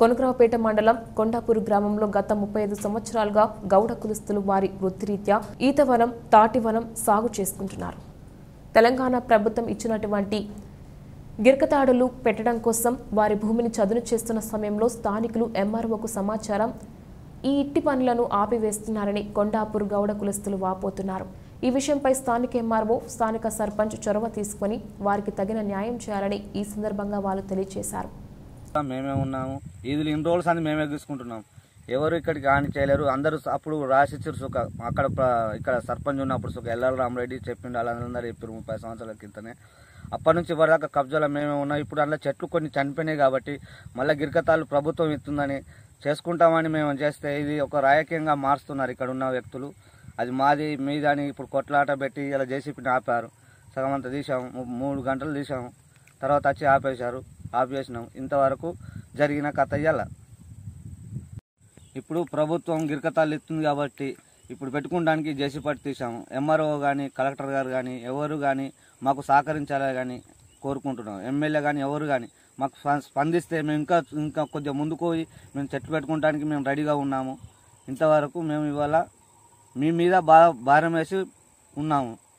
కొనకరావుపేట మండలం కొండాపూర్ గ్రామంలో గత ముప్పై ఐదు సంవత్సరాలుగా గౌడ కులస్తులు వారి వృత్తిరీత్యా ఈతవనం తాటివనం సాగు చేసుకుంటున్నారు తెలంగాణ ప్రభుత్వం ఇచ్చినటువంటి గిరకతాడులు పెట్టడం కోసం వారి భూమిని చదును చేస్తున్న సమయంలో స్థానికులు ఎంఆర్ఓకు సమాచారం ఈ ఇట్టి పనులను ఆపివేస్తున్నారని కొండాపూర్ గౌడ కులస్తులు వాపోతున్నారు ఈ విషయంపై స్థానిక ఎంఆర్ఓ స్థానిక సర్పంచ్ చొరవ తీసుకుని వారికి తగిన న్యాయం చేయాలని ఈ సందర్భంగా వాళ్ళు తెలియజేశారు మేమే ఉన్నాము ఈదులు ఇన్ని రోజులు సంది మేమే తీసుకుంటున్నాం ఎవరు ఇక్కడికి హాని చేయలేరు అందరూ అప్పుడు రాసిచ్చారు సుఖ అక్కడ ప్ర- ఇక్కడ సర్పంచ్ ఉన్నప్పుడు సుఖ ఎల్ఎల్ రామరెడ్డి చెప్పిండు వాళ్ళందరూ చెప్పారు ముప్పై సంవత్సరాల క్రితనే అప్పటి నుంచి ఇప్పటిదాకా కబ్జాలో మేమే ఉన్నాం ఇప్పుడు అందులో చెట్లు కొన్ని చనిపోయినాయి కాబట్టి మళ్ళీ గిరికతాలు ప్రభుత్వం ఇస్తుందని చేసుకుంటామని మేము చేస్తే ఇది ఒక రాజకీయంగా మారుస్తున్నారు ఇక్కడ ఉన్న వ్యక్తులు అది మాది మీదని ఇప్పుడు కొట్లాట పెట్టి ఇలా జేసీపీని ఆపారు సగం అంతా తీసాము మూ- మూడు గంటలు తీసాము తర్వాత వచ్చి ఆపేశారు ఆపేసినాం ఇంతవరకు జరిగిన కథ ఇయ్యాల ఇప్పుడు ప్రభుత్వం గిరకతాళ్ళు ఇస్తుంది కాబట్టి ఇప్పుడు పెట్టుకోవడానికి జేసీ పట్టి తీసాము ఎంఆర్ఓ కానీ కలెక్టర్ గారు కానీ ఎవరు కానీ మాకు సహకరించాలని కానీ కోరుకుంటున్నాం ఎమ్మెల్యే కానీ ఎవరు కానీ మాకు స్ప- స్పందిస్తే మేము ఇంకా ఇంకా కొద్దిగా ముందుకు పోయి మేము చెట్లు పెట్టుకోవడానికి మేము రెడీగా ఉన్నాము ఇంతవరకు మేము ఇవాళ మీ మీద బా భారం వేసి ఉన్నాము